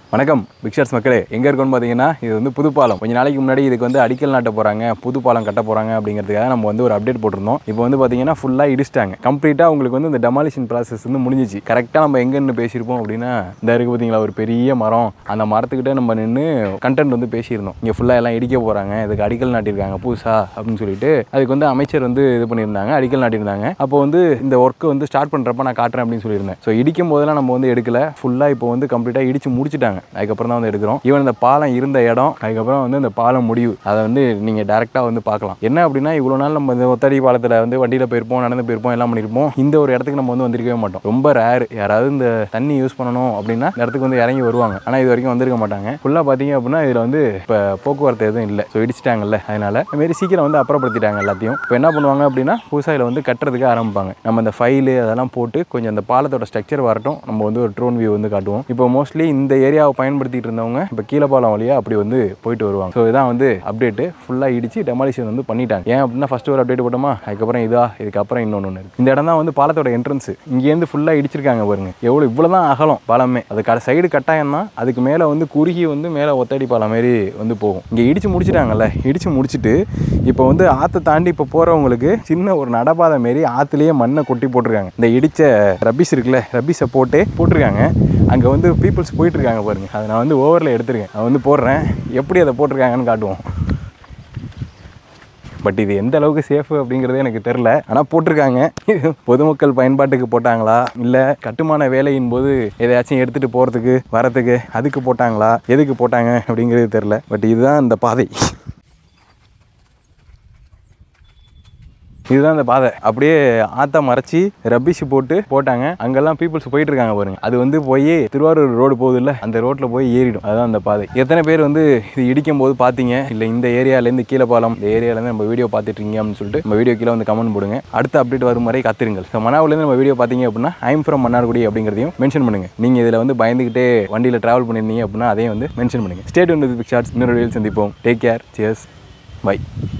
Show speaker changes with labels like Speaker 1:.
Speaker 1: வணக்கம் பிக்சர்ஸ் மக்களே எங்கே இருக்கோன்னு பார்த்தீங்கன்னா இது வந்து புதுப்பாலம் கொஞ்ச நாளைக்கு முன்னாடி இதுக்கு வந்து அடிக்கல் நாட்ட போகிறாங்க புது பாலம் கட்ட போகிறாங்க அப்படிங்கிறதுக்காக நம்ம வந்து ஒரு அப்டேட் போட்டிருந்தோம் இப்போ வந்து பார்த்தீங்கன்னா ஃபுல்லாக இடிச்சிட்டாங்க கம்ப்ளீட்டாக உங்களுக்கு வந்து இந்த டெமாலிஷன் ப்ராசஸ் வந்து முடிஞ்சிச்சு கரெக்டாக நம்ம எங்கன்னு பேசியிருப்போம் அப்படின்னா இந்த இருக்குது பார்த்தீங்களா ஒரு பெரிய மரம் அந்த மரத்துக்கிட்ட நம்ம நின்று கண்டென்ட் வந்து பேசியிருந்தோம் இங்கே ஃபுல்லாக எல்லாம் இடிக்க போகிறாங்க இதுக்கு அடிக்கல் நாட்டியிருக்காங்க புதுசா அப்படின்னு சொல்லிட்டு அதுக்கு வந்து அமைச்சர் வந்து இது பண்ணியிருந்தாங்க அடிக்கல் நாட்டியிருந்தாங்க அப்போ வந்து இந்த ஒர்க்கு வந்து ஸ்டார்ட் பண்ணுறப்ப நான் காட்டுறேன் அப்படின்னு சொல்லியிருந்தேன் ஸோ இடிக்கும் போதெல்லாம் நம்ம வந்து எடுக்கல ஃபுல்லாக இப்போ வந்து கம்ப்ளீட்டாக இடிச்சு முடிச்சிட்டாங்க அதுக்கப்புறம் தான் வந்து எடுக்கிறோம் ஈவன் இந்த பாலம் இருந்த இடம் அதுக்கப்புறம் வந்து இந்த பாலம் முடிவு அதை வந்து நீங்கள் டேரெக்டாக வந்து பார்க்கலாம் என்ன அப்படின்னா இவ்வளோ நாள் நம்ம இந்த ஒத்தடி பாலத்தில் வந்து வண்டியில் போயிருப்போம் நடந்து போயிருப்போம் எல்லாம் பண்ணியிருப்போம் இந்த ஒரு இடத்துக்கு நம்ம வந்து வந்திருக்கவே மாட்டோம் ரொம்ப ரேர் யாராவது இந்த தண்ணி யூஸ் பண்ணணும் அப்படின்னா இந்த இடத்துக்கு வந்து இறங்கி வருவாங்க ஆனால் இது வரைக்கும் வந்திருக்க மாட்டாங்க ஃபுல்லாக பார்த்தீங்க அப்படின்னா இதில் வந்து இப்போ போக்குவரத்து எதுவும் இல்லை ஸோ இடிச்சிட்டாங்கல்ல அதனால இதுமாரி சீக்கிரம் வந்து அப்புறப்படுத்திட்டாங்க எல்லாத்தையும் இப்போ என்ன பண்ணுவாங்க அப்படின்னா புதுசாக இதில் வந்து கட்டுறதுக்கு ஆரம்பிப்பாங்க நம்ம அந்த ஃபைலு அதெல்லாம் போட்டு கொஞ்சம் அந்த பாலத்தோட ஸ்ட்ரக்சர் வரட்டும் நம்ம வந்து ஒரு ட்ரோன் வியூ வந்து காட்டுவோம் இப்போ மோஸ்ட்லி இந்த ஏரியாவை பயன்படுத்திட்டு இருந்தவங்க இப்போ கீழே பாலம் வழியாக அப்படி வந்து போயிட்டு வருவாங்க ஸோ இதான் வந்து அப்டேட்டு ஃபுல்லாக இடிச்சு டெமாலிஷன் வந்து பண்ணிட்டாங்க ஏன் அப்படின்னா ஃபஸ்ட்டு ஒரு அப்டேட் போட்டோமா அதுக்கப்புறம் இதா இதுக்கப்புறம் இன்னொன்று ஒன்று இருக்குது இந்த இடம் தான் வந்து பாலத்தோட என்ட்ரன்ஸ் இங்கேருந்து ஃபுல்லாக இடிச்சிருக்காங்க பாருங்க எவ்வளோ இவ்வளோ தான் அகலம் பாலமே அது க சைடு கட்டாயம் தான் அதுக்கு மேலே வந்து குறுகி வந்து மேலே ஒத்தடி பாலம் மாரி வந்து போகும் இங்கே இடிச்சு முடிச்சிட்டாங்கல்ல இடிச்சு முடிச்சிட்டு இப்போ வந்து ஆற்றை தாண்டி இப்போ போகிறவங்களுக்கு சின்ன ஒரு நடபாதை மாரி ஆற்றுலேயே மண்ணை கொட்டி போட்டிருக்காங்க இந்த இடித்த ரபிஸ் இருக்குல்ல ரபிஸை போட்டு போட்டிருக்காங்க அங்கே வந்து பீப்புள்ஸ் போயிட்டு இருக்காங்க பாருங்க அதை நான் வந்து ஓவரில் எடுத்திருக்கேன் நான் வந்து போடுறேன் எப்படி அதை போட்டிருக்காங்கன்னு காட்டுவோம் பட் இது எந்த அளவுக்கு சேஃப் அப்படிங்கிறதே எனக்கு தெரில ஆனால் போட்டிருக்காங்க இது பொதுமக்கள் பயன்பாட்டுக்கு போட்டாங்களா இல்லை கட்டுமான வேலையின் போது எதையாச்சும் எடுத்துகிட்டு போகிறதுக்கு வரத்துக்கு அதுக்கு போட்டாங்களா எதுக்கு போட்டாங்க அப்படிங்கிறது தெரில பட் இதுதான் இந்த பாதை இதுதான் இந்த பாதை அப்படியே ஆத்தா மறைச்சி ரப்பிஷ் போட்டு போட்டாங்க அங்கெல்லாம் பீப்புள்ஸ் போயிட்டு இருக்காங்க பாருங்க அது வந்து போய் திருவாரூர் ரோடு போகுது இல்லை அந்த ரோட்டில் போய் ஏறிடும் அதுதான் அந்த பாதை எத்தனை பேர் வந்து இது இடிக்கும் போது பார்த்தீங்க இல்லை இந்த ஏரியாலேருந்து கீழே பாலம் இந்த ஏரியாலேருந்து நம்ம வீடியோ பார்த்துட்டு இருக்கீங்க அப்படின்னு சொல்லிட்டு நம்ம வீடியோ கீழே வந்து கமெண்ட் போடுங்க அடுத்த அப்டேட் வரும் வரை காத்திருங்கள் ஸோ மனாவிலேருந்து நம்ம வீடியோ பார்த்தீங்க அப்படின்னா ஐம் ஃப்ரம் மன்னார்குடி அப்படிங்கிறதையும் மென்ஷன் பண்ணுங்க நீங்கள் இதில் வந்து பயந்துக்கிட்டே வண்டியில் ட்ராவல் பண்ணியிருந்தீங்க அப்படின்னா அதையும் வந்து மென்ஷன் பண்ணுங்க ஸ்டேட் வந்து பிக் ஷார்ட்ஸ் இன்னொரு வீடியோவில் சந்திப்போம் டேக் கேர் சியர்ஸ் பை